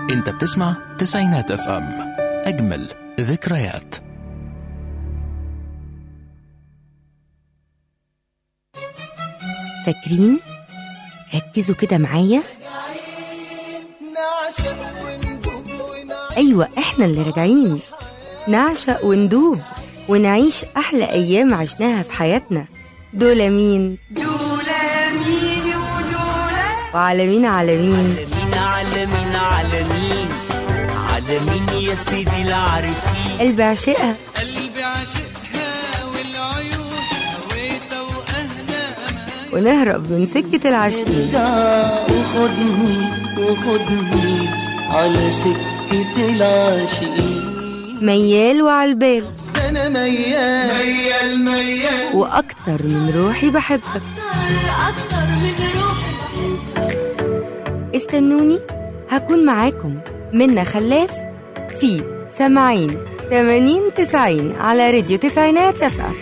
انت بتسمع تسعينات اف ام اجمل ذكريات فاكرين ركزوا كده معايا ايوه احنا اللي راجعين نعشق وندوب ونعيش احلى ايام عشناها في حياتنا دول مين وعلى مين على مين عالمين عالمين عالمين عالمين يا سيدي العارفين قلب عشقها قلبي عشقها والعيون هويتها واهلها امان ونهرب من سكة العاشقين ارجع وخدني وخدني على سكة العاشقين ميال وعالبال انا ميال ميال ميال واكتر من روحي بحبك استنوني هكون معاكم منا خلاف في سامعين 80 90 على راديو تسعينات اف ام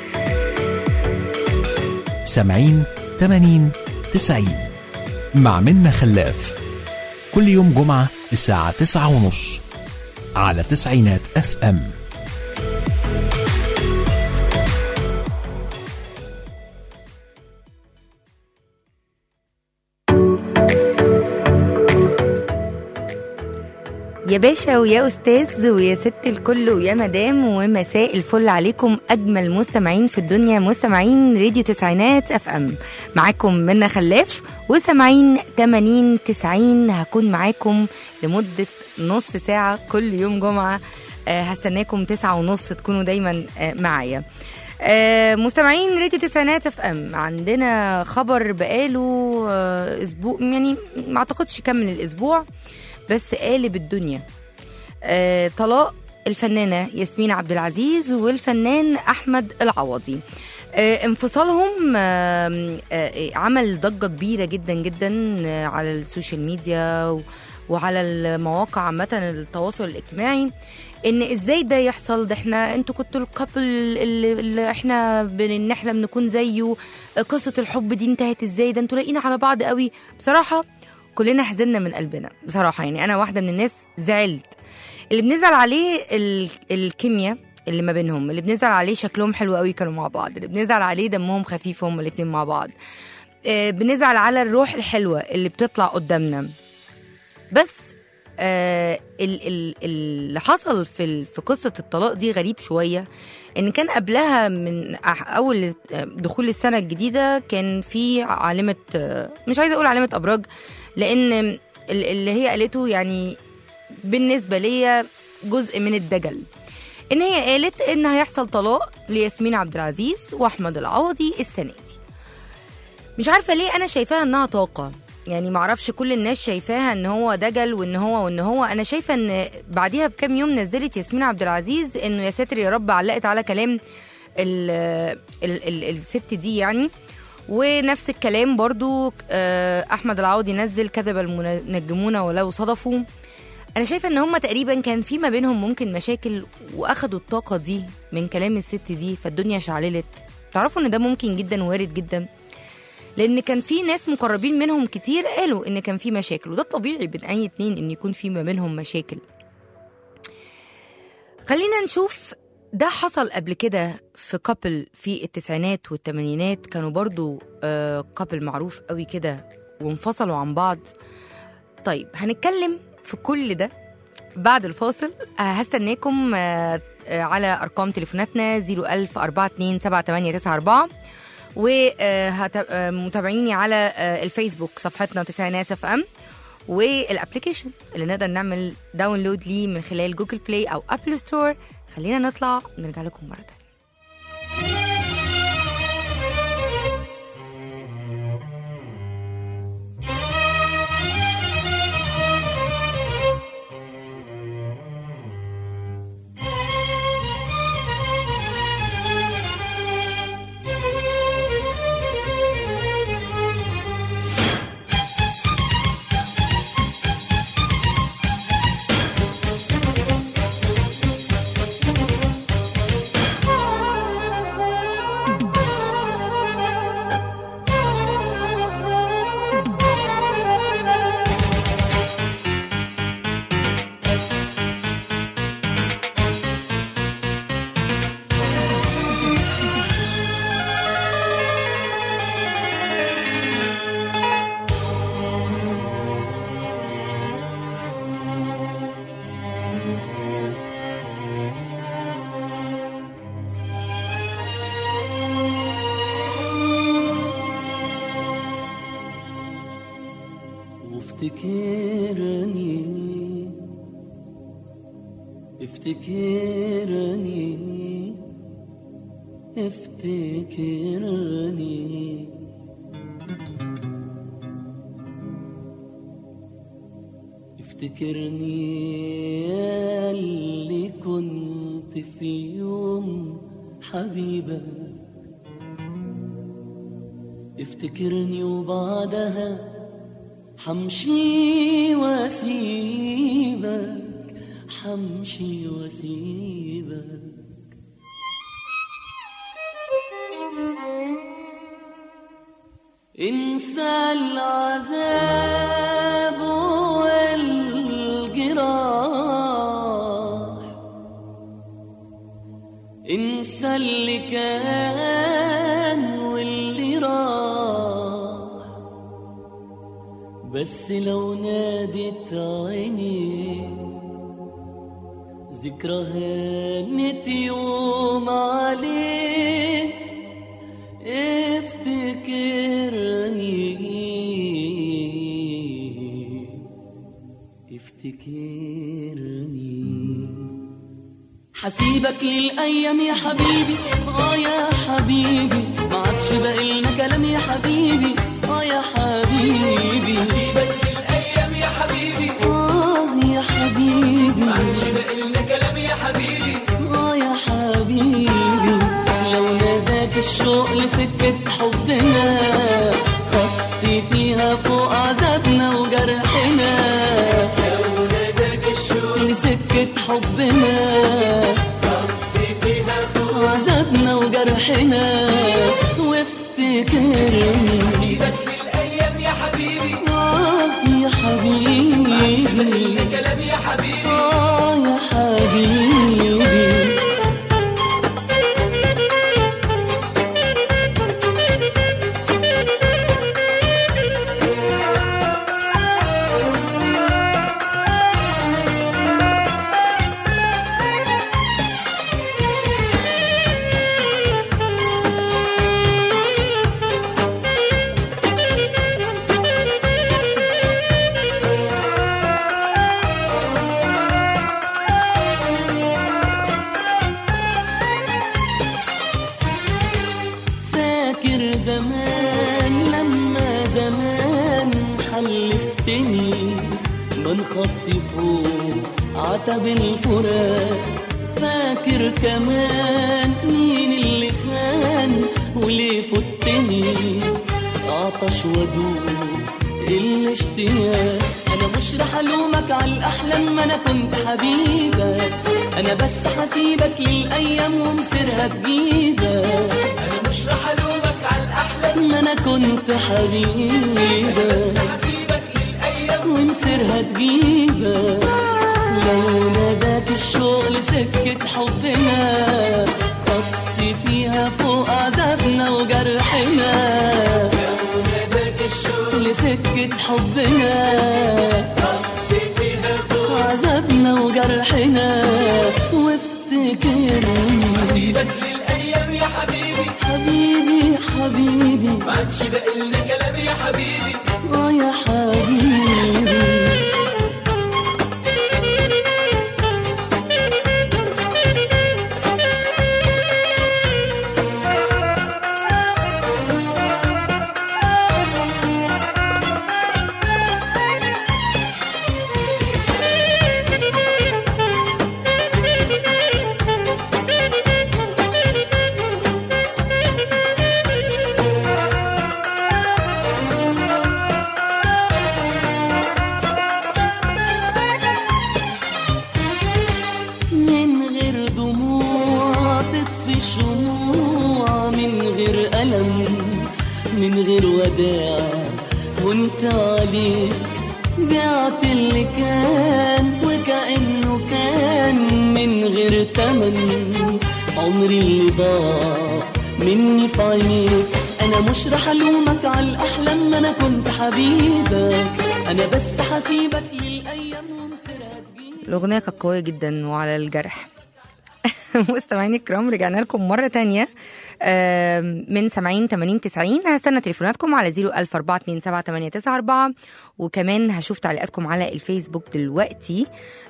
سامعين 80 90 مع منا خلاف كل يوم جمعة الساعة 9 ونص على تسعينات اف ام يا باشا ويا استاذ ويا ست الكل ويا مدام ومساء الفل عليكم اجمل مستمعين في الدنيا مستمعين راديو تسعينات اف ام معاكم منا خلاف وسامعين 80 90 هكون معاكم لمده نص ساعه كل يوم جمعه آه، هستناكم تسعة ونص تكونوا دايما آه، معايا آه، مستمعين راديو تسعينات اف ام عندنا خبر بقاله آه، اسبوع يعني ما اعتقدش كمل الاسبوع بس قالب الدنيا آه، طلاق الفنانة ياسمين عبد العزيز والفنان أحمد العوضي آه، انفصالهم آه، آه، عمل ضجة كبيرة جدا جدا آه، على السوشيال ميديا و- وعلى المواقع عامة التواصل الاجتماعي ان ازاي ده يحصل ده احنا انتوا كنتوا الكابل اللي, اللي احنا بنحلم نكون زيه قصة الحب دي انتهت ازاي ده انتوا لاقيين على بعض قوي بصراحة كلنا حزنا من قلبنا بصراحه يعني انا واحده من الناس زعلت اللي بنزعل عليه ال... الكيمياء اللي ما بينهم اللي بنزعل عليه شكلهم حلو قوي كانوا مع بعض اللي بنزعل عليه دمهم خفيف هما الاتنين مع بعض آه بنزعل على الروح الحلوه اللي بتطلع قدامنا بس آه ال- ال- اللي حصل في ال- في قصه الطلاق دي غريب شويه ان كان قبلها من أح- اول دخول السنه الجديده كان في عالمه آه، مش عايزه اقول عالمه ابراج لان ال- اللي هي قالته يعني بالنسبه ليا جزء من الدجل ان هي قالت ان هيحصل طلاق لياسمين عبد العزيز واحمد العوضي السنه دي مش عارفه ليه انا شايفاها انها طاقه يعني معرفش كل الناس شايفاها ان هو دجل وان هو وان هو انا شايفه ان بعديها بكام يوم نزلت ياسمين عبد العزيز انه يا ساتر يا رب علقت على كلام ال ال ال الست دي يعني ونفس الكلام برضو آه، احمد العوضي نزل كذب المنجمون ولو صدفوا انا شايفه ان هم تقريبا كان في ما بينهم ممكن مشاكل واخدوا الطاقه دي من كلام الست دي فالدنيا شعللت تعرفوا ان ده ممكن جدا وارد جدا لان كان في ناس مقربين منهم كتير قالوا ان كان في مشاكل وده طبيعي بين اي اتنين ان يكون في ما بينهم مشاكل خلينا نشوف ده حصل قبل كده في كابل في التسعينات والثمانينات كانوا برضو آه كابل معروف قوي كده وانفصلوا عن بعض طيب هنتكلم في كل ده بعد الفاصل آه هستناكم آه آه على ارقام تليفوناتنا 01000 42 7894 ومتابعيني على آه، الفيسبوك صفحتنا تسعينات اف ام والابلكيشن اللي نقدر نعمل داونلود ليه من خلال جوجل بلاي او ابل ستور خلينا نطلع ونرجع لكم مره تانية Thank افتكرني افتكرني افتكرني افتكرني يا اللي كنت في يوم حبيبك افتكرني وبعدها حمشي واسيبك حمشي واسيبك انسى العذاب والجراح انسى اللي كان واللي راح بس لو نادت عيني ذكرى هانت يوم عليه افتكرني افتكرني حسيبك للأيام يا حبيبي آه يا حبيبي ما عادش باقي لنا كلام يا حبيبي آه يا حبيبي سيبك للايام يا حبيبي آه يا حبيبي ما عادش باقي لنا كلام يا حبيبي آه يا حبيبي لو ناداك الشوق لسكة حبنا خطي فيها فوق عذابنا وجرحنا لو ناداك الشوق لسكة حبنا خطي فيها فوق عذابنا وجرحنا وافتكرني سيبك للايام يا حبيبي آه يا باقي لنا حبيبي كلام يا حبيبي آه يا حبيبي فاكر زمان لما زمان حلفتني من خطي فوق عتب الفراق فاكر كمان مين اللي خان وليه فتني عطش ودوب الاشتياق انا مش رح الومك على الاحلام ما انا كنت حبيبك انا بس حسيبك للايام ومصيرها تجيبك انا مش رح الومك على الاحلام ما انا كنت حبيبك هسيبك للايام ومصيرها تجيبك لو ناداك الشوق لسكة حبنا خطي فيها فوق عذابنا وجرحنا لو ناداك الشوق لسكة حبنا خطي فيها فوق عذابنا وجرحنا وافتكرني سيبك للايام يا حبيبي حبيبي حبيبي ما عادش باقي لنا كلام يا حبيبي اه يا حبيبي من غير دموع تطفي شموع من غير ألم من غير وداع وانت عليك بعت اللي كان وكأنه كان من غير تمن عمري اللي ضاع مني في عينيك انا مش رح الومك على الاحلام ما انا كنت حبيبك انا بس حسيبك للايام ومصيرها تجيب الأغنية كانت قوية جدا وعلى الجرح مستمعيني الكرام رجعنا لكم مرة تانية آم، من 70 80 90 هستنى تليفوناتكم على 014278994 وكمان هشوف تعليقاتكم على الفيسبوك دلوقتي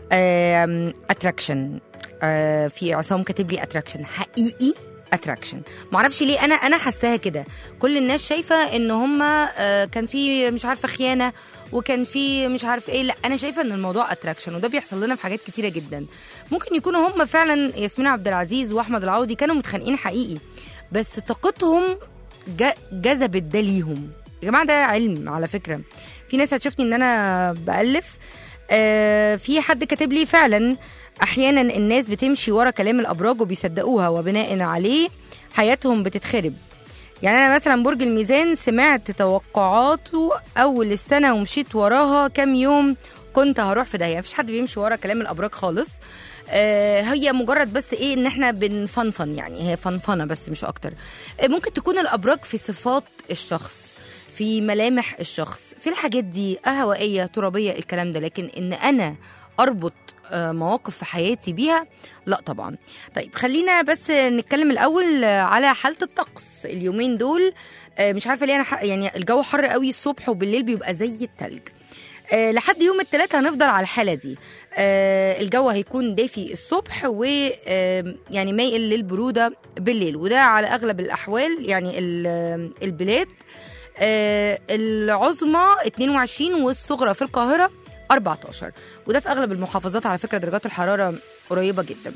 اتراكشن في عصام كاتب لي اتراكشن حقيقي اتراكشن معرفش ليه انا انا حاساها كده كل الناس شايفه ان هم كان في مش عارفه خيانه وكان في مش عارف ايه لا انا شايفه ان الموضوع اتراكشن وده بيحصل لنا في حاجات كتيره جدا ممكن يكونوا هم فعلا ياسمين عبد العزيز واحمد العوضي كانوا متخانقين حقيقي بس طاقتهم ج- جذبت ده ليهم يا جماعه ده علم على فكره في ناس هتشوفني ان انا بالف آه في حد كاتب لي فعلا احيانا الناس بتمشي ورا كلام الابراج وبيصدقوها وبناء عليه حياتهم بتتخرب يعني انا مثلا برج الميزان سمعت توقعاته اول السنه ومشيت وراها كام يوم كنت هروح في داهيه مفيش حد بيمشي ورا كلام الابراج خالص آه، هي مجرد بس ايه ان احنا بنفنفن يعني هي فنفنه بس مش اكتر آه، ممكن تكون الابراج في صفات الشخص في ملامح الشخص في الحاجات دي آه، هوائيه ترابيه الكلام ده لكن ان انا اربط آه، مواقف في حياتي بيها لا طبعا طيب خلينا بس نتكلم الاول آه، على حاله الطقس اليومين دول آه، مش عارفه ليه انا ح- يعني الجو حر قوي الصبح وبالليل بيبقى زي التلج آه، لحد يوم الثلاثاء هنفضل على الحاله دي آه، الجو هيكون دافي الصبح و آه، يعني مايل للبروده بالليل وده على اغلب الاحوال يعني ال- آه، البلاد آه، العظمى 22 والصغرى في القاهره 14 وده في اغلب المحافظات على فكره درجات الحراره قريبه جدا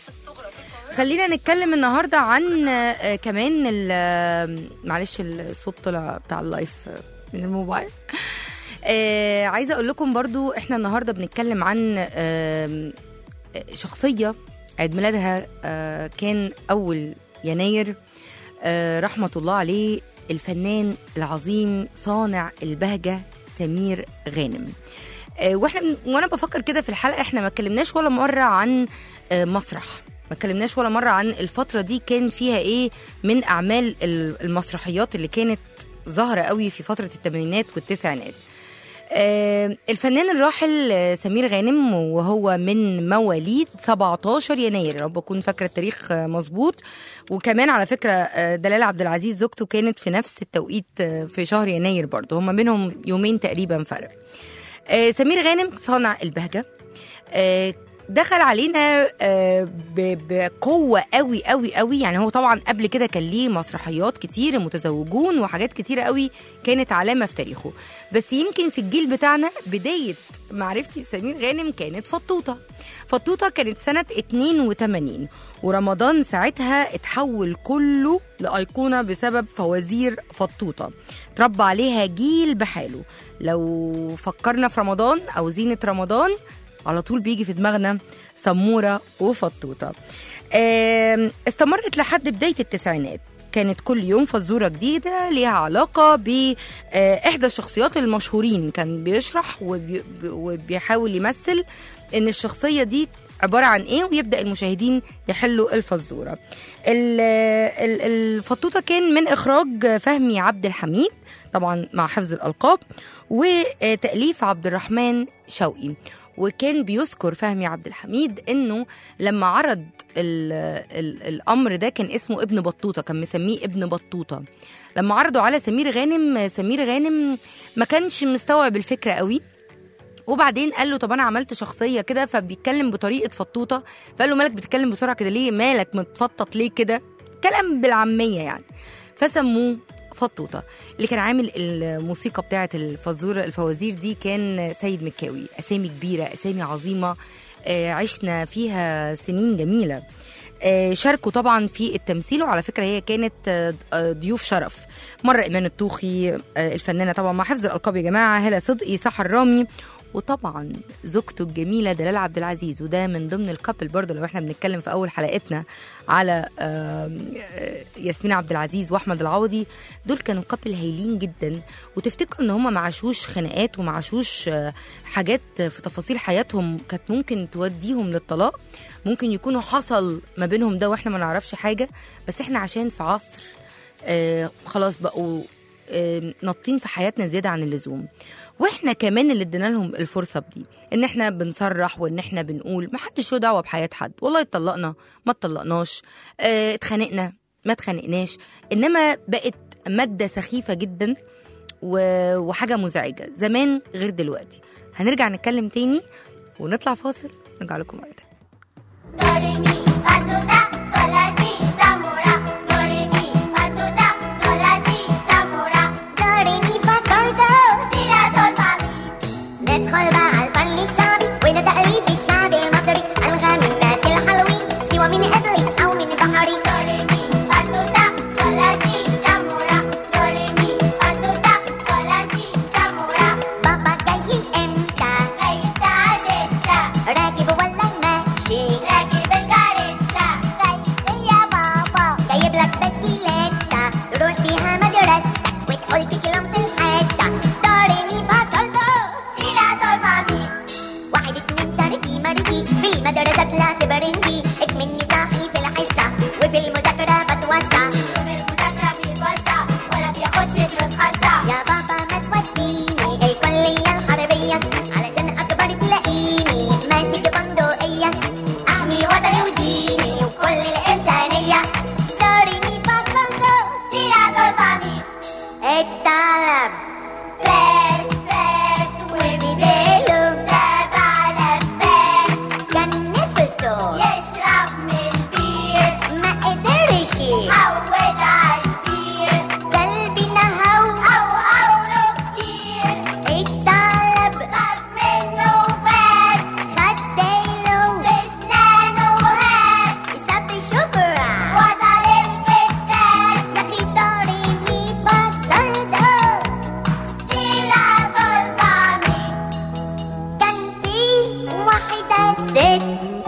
خلينا نتكلم النهارده عن آه، كمان ال- آه، معلش الصوت طلع بتاع اللايف آه، من الموبايل آه عايزه اقول لكم برضو احنا النهارده بنتكلم عن آه شخصيه عيد ميلادها آه كان اول يناير آه رحمه الله عليه الفنان العظيم صانع البهجه سمير غانم آه واحنا بن- وانا بفكر كده في الحلقه احنا ما اتكلمناش ولا مره عن آه مسرح ما اتكلمناش ولا مره عن الفتره دي كان فيها ايه من اعمال ال- المسرحيات اللي كانت ظاهره قوي في فتره الثمانينات والتسعينات آه، الفنان الراحل آه، سمير غانم وهو من مواليد 17 يناير يا رب اكون فاكره التاريخ آه، مظبوط وكمان على فكره آه، دلال عبد العزيز زوجته كانت في نفس التوقيت آه، في شهر يناير برضه هم بينهم يومين تقريبا فرق آه، سمير غانم صانع البهجه آه، دخل علينا آه، ب- بقوة قوي قوي قوي يعني هو طبعا قبل كده كان ليه مسرحيات كتير متزوجون وحاجات كتيرة قوي كانت علامة في تاريخه بس يمكن في الجيل بتاعنا بداية معرفتي بسمير غانم كانت فطوطة فطوطة كانت سنة 82 ورمضان ساعتها اتحول كله لأيقونة بسبب فوازير فطوطة تربى عليها جيل بحاله لو فكرنا في رمضان أو زينة رمضان على طول بيجي في دماغنا سمورة وفطوطة آم، استمرت لحد بداية التسعينات كانت كل يوم فزورة جديدة ليها علاقة بإحدى الشخصيات المشهورين كان بيشرح وبي- وبيحاول يمثل إن الشخصية دي عبارة عن إيه ويبدأ المشاهدين يحلوا الفزورة ال- ال- الفطوطة كان من إخراج فهمي عبد الحميد طبعا مع حفظ الألقاب وتأليف عبد الرحمن شوقي وكان بيذكر فهمي عبد الحميد انه لما عرض ال ال الامر ده كان اسمه ابن بطوطه كان مسميه ابن بطوطه لما عرضوا على سمير غانم سمير غانم ما كانش مستوعب الفكره قوي وبعدين قال له طب انا عملت شخصيه كده فبيتكلم بطريقه فطوطه فقال له مالك بتتكلم بسرعه كده ليه مالك متفطط ليه كده كلام بالعاميه يعني فسموه فطوطه اللي كان عامل الموسيقى بتاعه الفزوره الفوازير دي كان سيد مكاوي اسامي كبيره اسامي عظيمه آه، عشنا فيها سنين جميله آه، شاركوا طبعا في التمثيل وعلى فكره هي كانت آه، آه، ضيوف شرف مره ايمان الطوخي آه، الفنانه طبعا مع حفظ الالقاب يا جماعه هلا صدقي سحر رامي وطبعا زوجته الجميله دلال عبد العزيز وده من ضمن الكابل برضه لو احنا بنتكلم في اول حلقتنا على آم، آه، ياسمين عبد العزيز واحمد العوضي دول كانوا كابل هايلين جدا وتفتكروا ان هم ما عاشوش خناقات وما عاشوش آه، حاجات في تفاصيل حياتهم كانت ممكن توديهم للطلاق ممكن يكونوا حصل ما بينهم ده واحنا ما نعرفش حاجه بس احنا عشان في عصر آه خلاص بقوا آم، ناطين في حياتنا زياده عن اللزوم واحنا كمان اللي ادينا لهم الفرصه بدي ان احنا بنصرح وان احنا بنقول ما حدش له دعوه بحياه حد والله اتطلقنا ما اتطلقناش اه اتخانقنا ما اتخانقناش انما بقت ماده سخيفه جدا و- وحاجه مزعجه زمان غير دلوقتي هنرجع نتكلم تاني ونطلع فاصل نرجع لكم مره تانية. ドレミファソラソラシサモラドレミファソラソラシサモラドレミファソルドシラソルファمي ندخل بقى على الفن الشعبي وده تقليد الشعب المصري ألغى من الناس الحلوين سوى من قبلي أو من بحري دوريمي فاتوتا سولاسي سامورا دوريمي فاتوتا سولاسي سامورا بابا جاي امتى جاي الساعة ستة راكب ولا ماشي راكب الكاريتا جاي يا بابا جايب لك بسكيليتة تروح بيها مدرستك وتقول تكلم في الحتة دوريمي فاصولدو سيلا سول فامي واحد اتنين سردي مردي في المدرسة طلعت برندي اكمني صاحي في الحصة وفي المذاكرة بتوسع وفي المذاكرة بيتوسع ولا بياخدش دروس خاصة يا بابا ما توديني الكلية الحربية علشان أكبر تلاقيني ماسك بندقية أحمي وطني وديني وكل الإنسانية دوريني فاصلتو سيلا سول فامي الطلب فات فات وبديله سبع لفات كان نفسه يشرب من البير ما قدرش عود عالسير قلبي نهو أو أو كتير الطلب خد منه فات خد ديله بسنانه هات ساب شبرا وصل الكتاب يا أخي داريني بصلته سيرة ضرباني كان في واحدة ست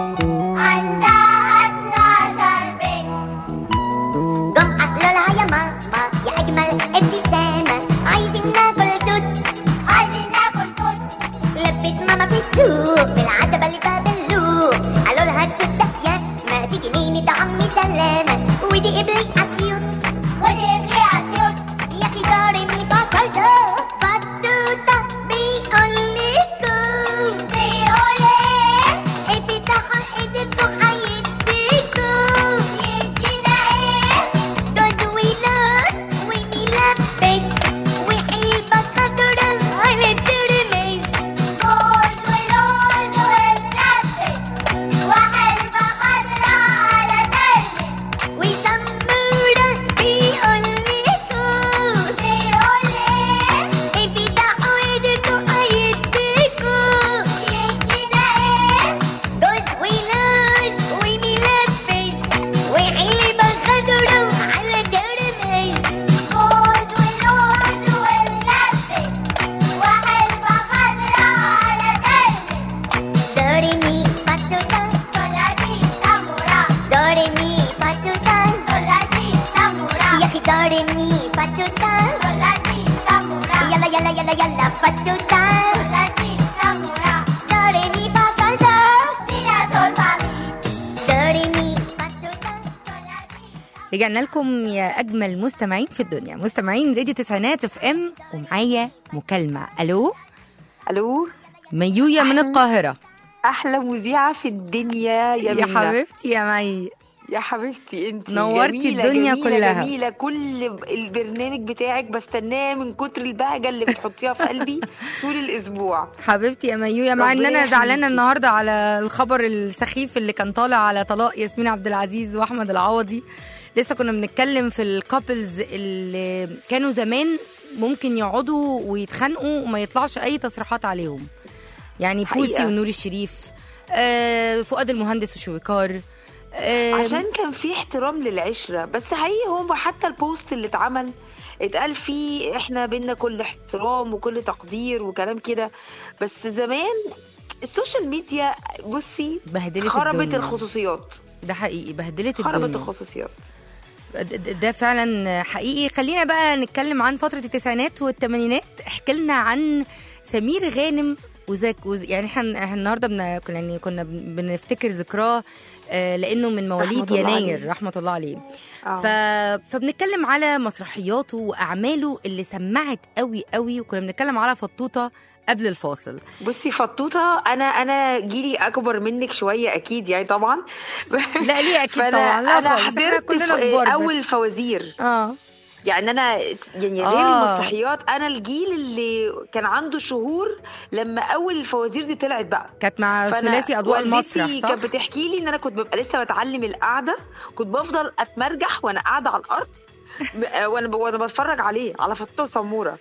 عندها 12 بنت جم قالوا لها يا ماما يا أجمل ابتسامة عايزين ناكل توت عايزين ناكل توت لفت ماما في السوق بالعتبة اللي باب اللوق قالوا لها التوت ده يا ما تيجي مين ده عمي سلامة ودي قبلي أسيوط ودي قبلي أسيوط يا أخي ضارب لي بصل ده فتوتة بيقول لكم بيقول إيه افتحوا إيدكم هيديكم يدينا إيه جوز ولاد وملبس وحلبة خضرا على الترمس جوز ولاد وملبس وحلبة خضرا على ترمس وسمورة بيقول لكم بيقول ايه افتحوا ايدكم هيديكم يدينا ايه جوز ولاد وملبس وحلبة خضرا على ترمس جوز ولاد وملبس وحلبة خضرا على ترمس دوريمي فاتوتا سولاسي سامورا دوريمي فاتوتا سولاسي سامورا يا اخي دوريمي فاتوتا سولاسي سامورا يلا يلا يلا يلا فاتوتا سولاسي سامورا دوريمي فاصلتا سيلا سول فامي دوريمي فاتوتا سولاسي رجعنا لكم يا اجمل مستمعين في الدنيا مستمعين راديو تسعينات اف ام ومعايا مكالمه الو الو ميويا من القاهره احلى مذيعه في الدنيا يا, يا منى. حبيبتي يا مي يا حبيبتي انت نورتي جميلة الدنيا جميلة كلها. جميله كل البرنامج بتاعك بستناه من كتر البهجه اللي بتحطيها في قلبي طول الاسبوع حبيبتي يا ميويا مع ان ربنا انا زعلانه يخليكي. النهارده على الخبر السخيف اللي كان طالع على طلاق ياسمين عبد العزيز واحمد العوضي لسه كنا بنتكلم في الكابلز اللي كانوا زمان ممكن يقعدوا ويتخانقوا وما يطلعش اي تصريحات عليهم يعني بوسي حقيقة. ونور الشريف آه فؤاد المهندس وشويكار آه عشان كان في احترام للعشره بس حقيقي هو حتى البوست اللي اتعمل اتقال فيه احنا بينا كل احترام وكل تقدير وكلام كده بس زمان السوشيال ميديا بصي بهدلت خربت الدنيا. الخصوصيات ده حقيقي بهدلت خربت الدنيا الخصوصيات د- ده فعلا حقيقي خلينا بقى نتكلم عن فترة التسعينات والثمانينات احكي لنا عن سمير غانم وزاك وز... يعني احنا إحنا النهارده بن... كنا- يعني كنا بن- بنفتكر ذكراه آه، لانه من مواليد رحمة الله يناير عليه. رحمه الله عليه آه. ف... فبنتكلم على مسرحياته واعماله اللي سمعت قوي قوي وكنا بنتكلم على فطوطه قبل الفاصل بصي فطوطه انا انا جيلي اكبر منك شويه اكيد يعني طبعا لا ليه اكيد فأنا- طبعا لا انا خالص احنا حضرت كلنا في كبار بس. اول فوازير اه يعني انا يعني غير آه. المسرحيات انا الجيل اللي كان عنده شهور لما اول الفوازير دي طلعت بقى كانت مع فأنا ثلاثي اضواء والدتي المسرح صح كانت بتحكي لي ان انا كنت ببقى لسه بتعلم القعده كنت بفضل اتمرجح وانا قاعده على الارض ب- وانا ب- وانا بتفرج عليه على فطوطه وسموره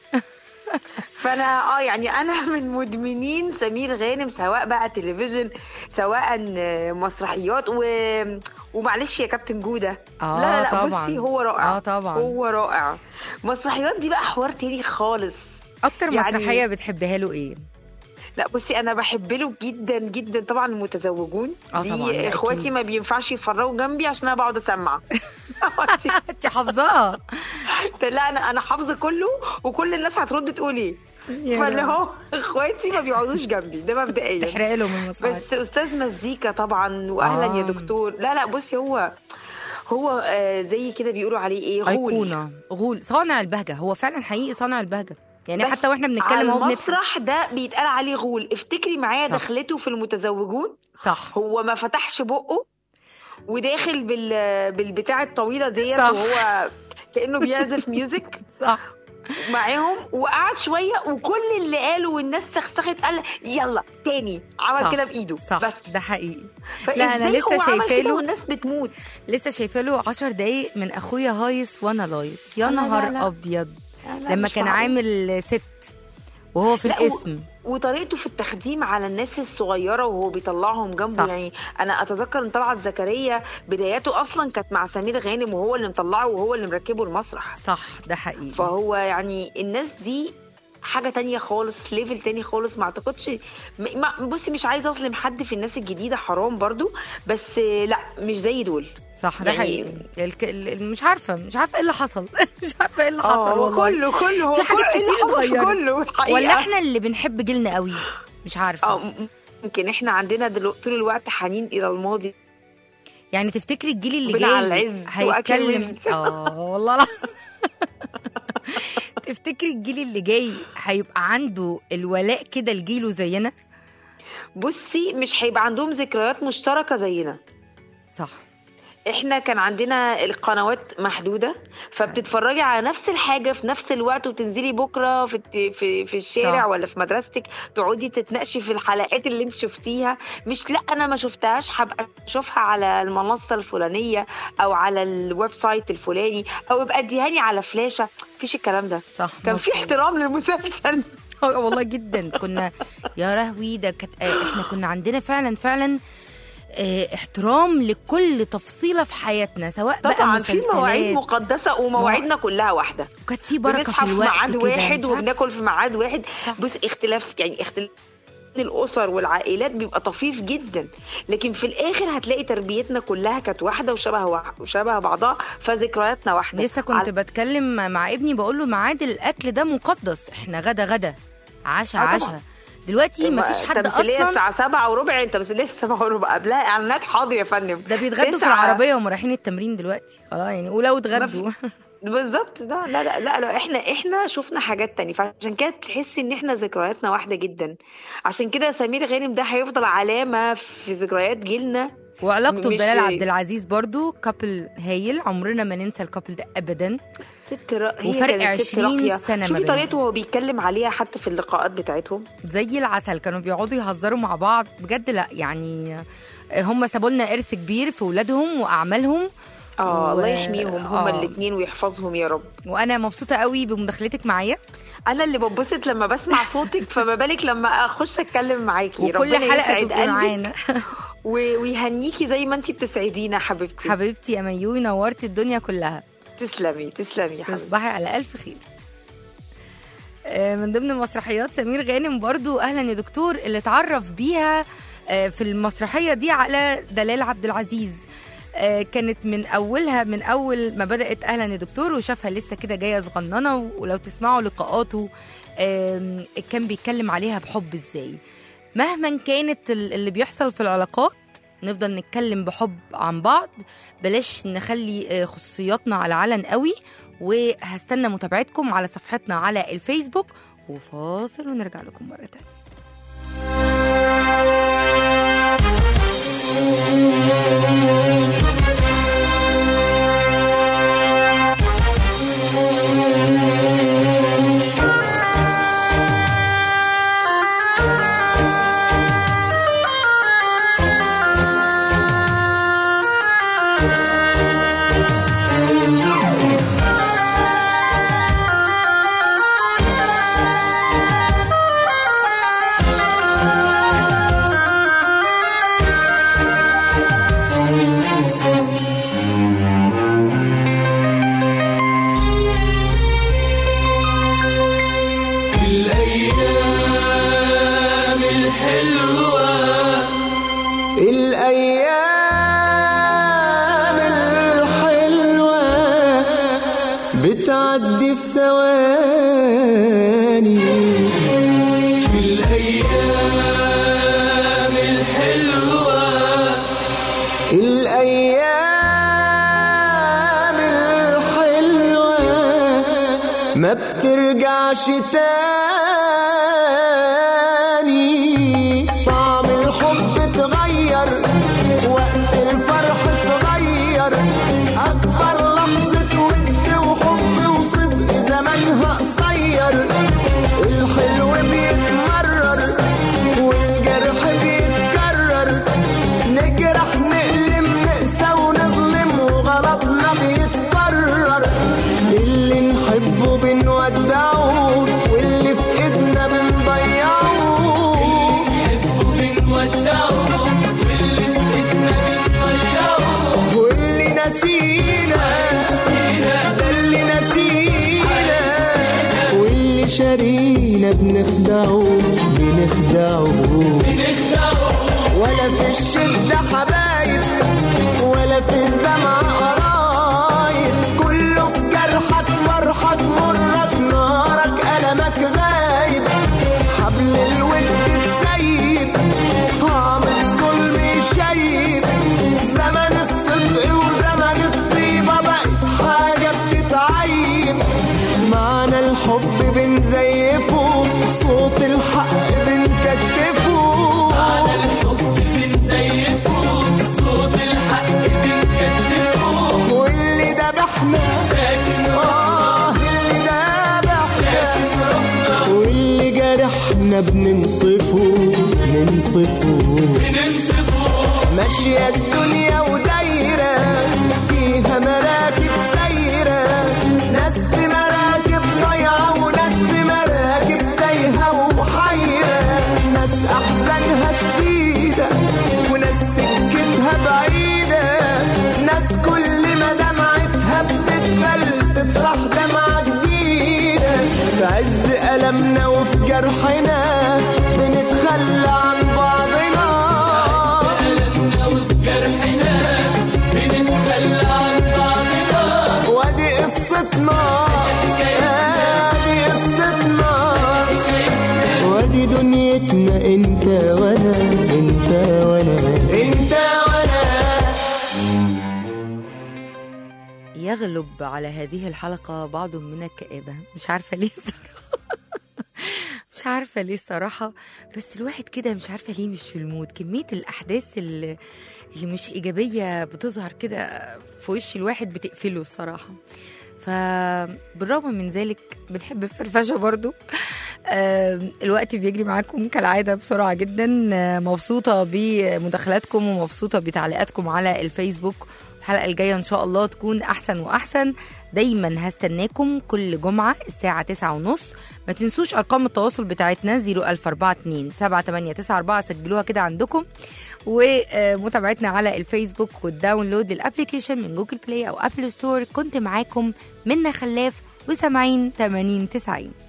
فانا اه يعني انا من مدمنين سمير غانم سواء بقى تلفزيون سواء آه، مسرحيات و... ومعلش يا كابتن جوده آه، لا لا لا طبعاً. بصي هو رائع آه، طبعاً. هو رائع مسرحيات دي بقى حوار تاني خالص اكتر يعني- مسرحيه بتحبها له ايه لا بصي انا بحب له جدا جدا طبعا المتزوجون آه طبعاً، ده دي اخواتي أكيد. ما بينفعش يفرقوا جنبي عشان انا بقعد اسمع انت حافظاها لا انا انا حافظه كله وكل الناس هترد تقول ايه يا فاللي رب. هو اخواتي ما بيقعدوش جنبي ده مبدئيا تحرق لهم المسرحيه بس استاذ مزيكا طبعا واهلا آه. يا دكتور لا لا بصي هو هو آه زي كده بيقولوا عليه ايه غول ايقونه غول صانع البهجه هو فعلا حقيقي صانع البهجه يعني بس حتى واحنا على بنتكلم اهو بنضحك المسرح ده بيتقال عليه غول افتكري معايا صح. دخلته في المتزوجون صح هو ما فتحش بقه وداخل بال بالبتاع الطويله ديت صح. وهو كانه بيعزف ميوزك صح معاهم وقعد شويه وكل اللي قاله والناس سخسخت قال يلا تاني عمل صح. كده بايده صح بس ده حقيقي فإزاي لا، أنا لسه هو عمل شايفاه كده له. والناس بتموت لسه شايفه له 10 دقايق من اخويا هايص وانا لايص يا لا، لا، نهار لا. ابيض لا، لما مش كان معقول. عامل ست وهو في لا، و- الاسم وطريقته في التخديم على الناس الصغيره وهو بيطلعهم جنبه صح. يعني انا اتذكر ان طلعت زكريا بداياته اصلا كانت مع سمير غانم وهو اللي مطلعه وهو اللي مركبه المسرح صح ده حقيقي فهو يعني الناس دي حاجة تانية خالص ليفل تاني خالص ما اعتقدش م- ما بصي مش عايزة اظلم حد في الناس الجديدة حرام برضو بس آه، لا مش زي دول صح ده يعني- حقيقي الك... ال- مش عارفه مش عارفه ايه اللي حصل مش عارفه ايه اللي اه حصل هو والله كله كله هو في حاجات كل- كتير اللي حصل في اتغيرت. كله الحقيقة. ولا احنا اللي بنحب جيلنا قوي مش عارفه اه م- ممكن احنا عندنا دلوقتي طول الوقت حنين الى الماضي يعني تفتكري الجيل اللي بين على جاي العز وأكل هيتكلم وز. اه والله لا تفتكري الجيل اللي جاي هيبقى عنده الولاء كده لجيله زينا بصي مش هيبقى عندهم ذكريات مشتركة زينا صح احنا كان عندنا القنوات محدودة فبتتفرجي على نفس الحاجة في نفس الوقت وتنزلي بكرة في الت- في في الشارع صح. ولا في مدرستك تقعدي تتناقشي في الحلقات اللي انت شفتيها مش لا انا ما شفتهاش هبقى اشوفها على المنصة الفلانية او على الويب سايت الفلاني او ابقى اديهاني على فلاشة مفيش الكلام ده صح كان في مظبوط. احترام للمسلسل آه، والله جدا كنا يا لهوي ده كانت آه، احنا كنا عندنا فعلا فعلا آه، احترام لكل تفصيله في حياتنا سواء بقى طبعا في مواعيد مسلسلات مقدسة ومواعيدنا كلها واحدة وكانت في بركه بنصحى في في الوقت ميعاد كده، واحد مش عارفة. وبناكل في ميعاد واحد صح. بص اختلاف يعني اختلاف الاسر والعائلات بيبقى طفيف جدا لكن في الاخر هتلاقي تربيتنا كلها كانت واحده وشبه وا- وشبه بعضها فذكرياتنا واحده لسه كنت على- بتكلم مع ابني بقول له ميعاد الاكل ده مقدس احنا غدا غدا عشاء آه طبعا. عشاء دلوقتي مفيش حد تمثيليه اصلا الساعه 7 وربع التمثيليه الساعه 7 وربع قبلها اعلانات حاضر يا فندم ده بيتغدوا في تسعة- العربيه وهم رايحين التمرين دلوقتي خلاص يعني ولو اتغدوا بالظبط ده لا لا لا, لا احنا احنا شفنا حاجات تانية فعشان كده تحسي ان احنا ذكرياتنا واحده جدا عشان كده سمير غانم ده هيفضل علامه في ذكريات جيلنا وعلاقته مش- ببلال عبد العزيز برضو كابل هايل عمرنا ما ننسى الكابل ده ابدا ست را... هي وفرق كانت ست 20 راقية. سنة ما شوفي بينهم. طريقته وهو بيتكلم عليها حتى في اللقاءات بتاعتهم زي العسل كانوا بيقعدوا يهزروا مع بعض بجد لا يعني هم سابوا لنا ارث كبير في ولادهم واعمالهم اه و- الله يحميهم هما آه. الاثنين ويحفظهم يا رب وانا مبسوطه قوي بمداخلتك معايا انا اللي ببسط لما بسمع صوتك فما بالك لما اخش اتكلم معاكي وكل ربنا حلقه يسعد تبقي قلبك معانا و- ويهنيكي زي ما انتي بتسعدينا حبيبتي حبيبتي يا ميوي نورتي الدنيا كلها تسلمي تسلمي يا حبيبتي تصبحي على الف خير آه، من ضمن مسرحيات سمير غانم برضو اهلا يا دكتور اللي اتعرف بيها آه، في المسرحيه دي على دلال عبد العزيز آه، كانت من اولها من اول ما بدات اهلا يا دكتور وشافها لسه كده جايه صغننه ولو تسمعوا لقاءاته آم، كان بيتكلم عليها بحب ازاي مهما كانت ال- اللي بيحصل في العلاقات نفضل نتكلم بحب عن بعض بلاش نخلي آه، خصوصياتنا على علن قوي وهستنى متابعتكم على صفحتنا على الفيسبوك وفاصل ونرجع لكم مرة تانية الأيام الحلوة الأيام الحلوة بتعدي في ثواني الأيام الحلوة الأيام الحلوة ما بترجعش تاني طعم الحب اتغير وقت الفرح صغير أكبر لحظة ود وحب وصدق زمانها قصير الحلو بيتمرر والجرح بيتكرر نجرح نألم نقسى ونظلم وغلطنا بيتكرر اللي نحبه بنودعه واللي في ايدنا بنضيعه وبنودعه واللي في إيدنا بنضيعه واللي نسينا ده اللي نسينا واللي شارينا بنخدعه بنخدعه ولا في الشدة حبايب ولا في الدمع قرايب كله في جرحك فرحك مرك نارك ألمك غايب حبل الود تسيب طعم الظلم يشيب زمن الصدق وزمن الطيبة بقت حاجة بتتعيب معنى الحب بنزيفه صوت الحق بنكتفه الحب بنزيفه صوت الحق بنكتفه واللي ذبحنا آه اللي ذبحنا واللي جرحنا بننصفه ننصفه بننسفه ماشية الدنيا ودايرة فيها مراكب سايرة ناس في مراكب ضايعة وناس في مراكب تايهة وحيرة ناس أحزانها شديدة وناس سكتها بعيدة ناس كل ما دمعتها بتتبل تطرح دمعة جديدة في عز ألمنا وفي جرحنا بنتخلى عن بعضنا ألمنا وفي جرحنا بنتخلى عن بعضنا وادي قصتنا ادي قصتنا وادي دنيتنا انت وانا انت وانا انت وانا يغلب على هذه الحلقة بعض من الكآبة مش عارفة ليه الصراحة مش عارفة ليه الصراحة بس الواحد كده مش عارفة ليه مش في المود كمية الأحداث اللي, اللي مش إيجابية بتظهر كده في وش الواحد بتقفله الصراحة فبالرغم من ذلك بنحب الفرفشة برضو آم، الوقت بيجري معاكم كالعادة بسرعة جدا آه، مبسوطة بمداخلاتكم ومبسوطة بتعليقاتكم على الفيسبوك الحلقة الجاية إن شاء الله تكون أحسن وأحسن دايما هستناكم كل جمعة الساعة تسعة ونص ما تنسوش أرقام التواصل بتاعتنا 00427 7894 سجلوها كده عندكم ومتابعتنا على الفيسبوك والداونلود الابليكيشن من جوجل بلاي أو أبل ستور كنت معاكم منا خلاف وسامعين 80 90